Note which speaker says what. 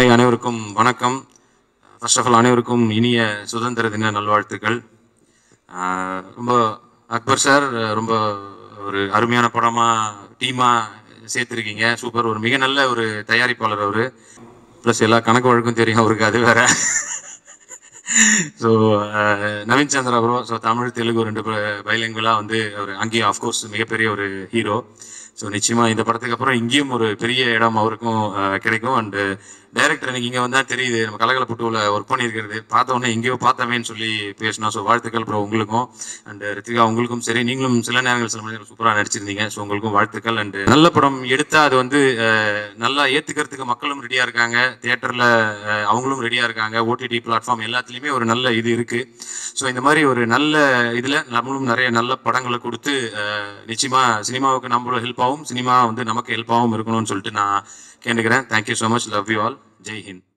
Speaker 1: hi அனைவருக்கும் வணக்கம் first of all அனைவருக்கும் இனிய சுதந்திர தின நல்வாழ்த்துக்கள் ஆஹ் ரொம்ப அக்பர் சார் ரொம்ப ஒரு அருமையான படமாக டீமாக சேர்த்துருக்கீங்க சூப்பர் ஒரு மிக நல்ல ஒரு தயாரிப்பாளர் அவர் ப்ளஸ் எல்லா கணக்கு வழக்கும் தெரியும் அவருக்கு அது வேற so Naveen Chandra bro so Tamil Telugu ரெண்டு பைலிங்குலாக வந்து அவர் அங்கேயும் ஆஃப்கோர்ஸ் மிகப்பெரிய ஒரு ஹீரோ ஸோ நிச்சயமாக இந்த படத்துக்கு அப்புறம் இங்கேயும் ஒரு பெரிய இடம் அவருக்கும் அஹ், கிடைக்கும் அண்டு டைரக்டர் எனக்கு இங்கே வந்தால் தெரியுது நம்ம கலகலப்புட்டுவில் ஒர்க் பண்ணியிருக்கிறது பார்த்த உடனே எங்கேயோ பார்த்தவேன்னு சொல்லி பேசினா ஸோ வாழ்த்துக்கள் ப்ரோ உங்களுக்கும் அண்ட் ரித்திகா உங்களுக்கும் சரி நீங்களும் சில நேரங்கள் சில மனிதர்கள் சூப்பராக நடிச்சிருந்தீங்க ஸோ உங்களுக்கும் வாழ்த்துக்கள் அண்டு நல்ல படம் எடுத்தால் அது வந்து அஹ், நல்லா ஏற்றுக்கிறதுக்கு மக்களும் ரெடியாக இருக்காங்க தியேட்டரில் அவங்களும் ரெடியாக இருக்காங்க ஓடிடி பிளாட்ஃபார்ம் எல்லாத்துலேயுமே ஒரு நல்ல இது இருக்குது ஸோ இந்த மாதிரி ஒரு நல்ல இதில் நம்மளும் நிறைய நல்ல படங்களை கொடுத்து அஹ், நிச்சயமா சினிமாவுக்கு நம்மளும் ஹெல்ப் ஆகும் சினிமா வந்து நமக்கு ஹெல்ப் ஆகும் இருக்கணும்னு சொல்லிட்டு நான் கேட்டுக்கிறேன் thank you so much love you all ஜெய் ஹிந்த்